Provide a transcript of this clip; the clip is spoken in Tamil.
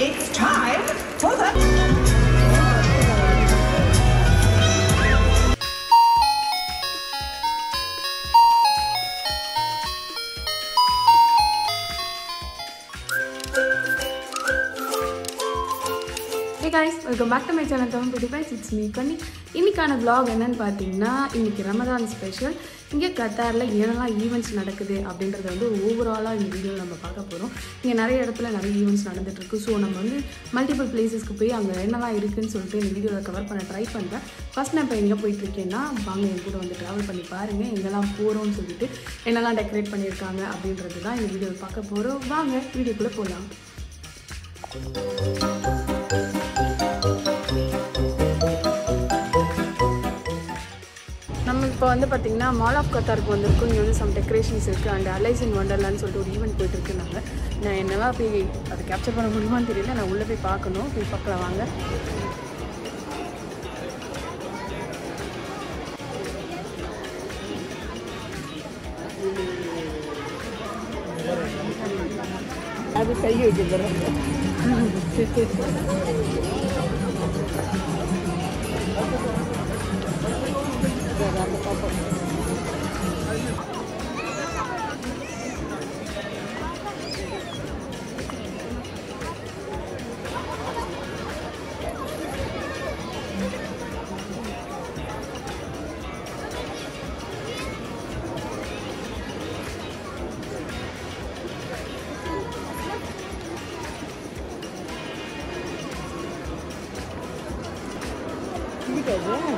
It's time for the. Hey guys welcome back to my channel Tamil பிடி பைஸ் இட்ஸ் மீ பண்ணி இன்னைக்கான vlog என்னன்னு பார்த்தீங்கன்னா இன்னைக்கு ரமதான் ஸ்பெஷல் இங்கே கத்தாரில் என்னெல்லாம் ஈவெண்ட்ஸ் நடக்குது அப்படின்றத வந்து ஓவராலாக இந்த வீடியோவில் நம்ம பார்க்க போகிறோம் இங்கே நிறைய இடத்துல நிறைய ஈவெண்ட்ஸ் நடந்துட்டுருக்கு ஸோ நம்ம வந்து மல்டிபிள் பிளேசஸ்க்கு போய் அங்கே என்னெல்லாம் இருக்குன்னு சொல்லிட்டு இந்த வீடியோவில் கவர் பண்ண ட்ரை பண்ணுறேன் ஃபஸ்ட் நான் இப்போ எங்கே போயிட்டுருக்கேன்னா வாங்க என் கூட வந்து ட்ராவல் பண்ணி பாருங்கள் எங்கெல்லாம் போகிறோம்னு சொல்லிட்டு என்னெல்லாம் டெக்கரேட் பண்ணியிருக்காங்க அப்படின்றது தான் இந்த வீடியோவில் பார்க்க போகிறோம் வாங்க வீடியோக்குள்ளே போகலாம் நம்ம இப்போ வந்து பார்த்தீங்கன்னா மால் ஆஃப் கத்தாருக்கு வந்திருக்கோம் இங்கே வந்து சம் டெக்கரேஷன்ஸ் இருக்குது அண்ட் அலைஸ் இன் ஒண்டர்லான்னு சொல்லிட்டு ஒரு ஈவெண்ட் போயிட்டுருக்குனாங்க நான் என்னெல்லாம் போய் அதை கேப்சர் பண்ண முடியுமான்னு தெரியல நான் உள்ளே போய் பார்க்கணும் போய் பார்க்கலாம் வாங்க அது கை வைக்கிறேன் பிடிக்காது